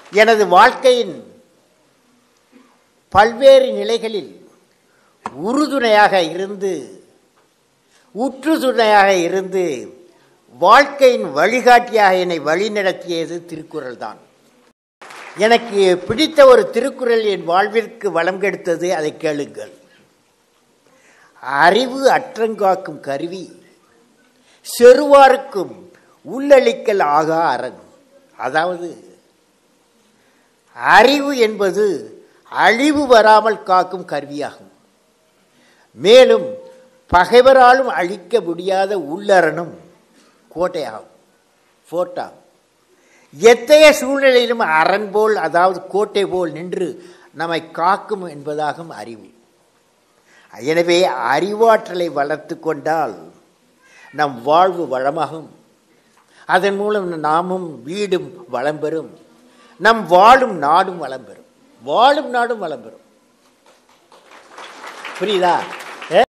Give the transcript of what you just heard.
எனது வாழ்க்கையின் பல்வேறு நிலைகளில் உறுதுணையாக இருந்து உற்றுதுணையாக இருந்து வாழ்க்கையின் வழிகாட்டியாக என்னை வழிநடத்தியது திருக்குறள் தான் எனக்கு பிடித்த ஒரு திருக்குறள் என் வாழ்விற்கு வளம் கெடுத்தது அதை கேளுங்கள் அறிவு அற்றங்காக்கும் கருவி செருவாருக்கும் உள்ளளிக்கல் ஆகா அரண் அதாவது அறிவு என்பது அழிவு வராமல் காக்கும் கருவியாகும் மேலும் பகைவராலும் அழிக்க முடியாத உள்ளரணும் கோட்டையாகும் ஃபோர்ட்டாகும் எத்தகைய சூழ்நிலையிலும் அரண் போல் அதாவது கோட்டை போல் நின்று நம்மை காக்கும் என்பதாகும் அறிவு எனவே அறிவாற்றலை வளர்த்து கொண்டால் நம் வாழ்வு வளமாகும் அதன் மூலம் நாமும் வீடும் வளம் பெறும் நம் வாழும் நாடும் வளம் பெறும் வாழும் நாடும் வளம் பெறும் புரியுதா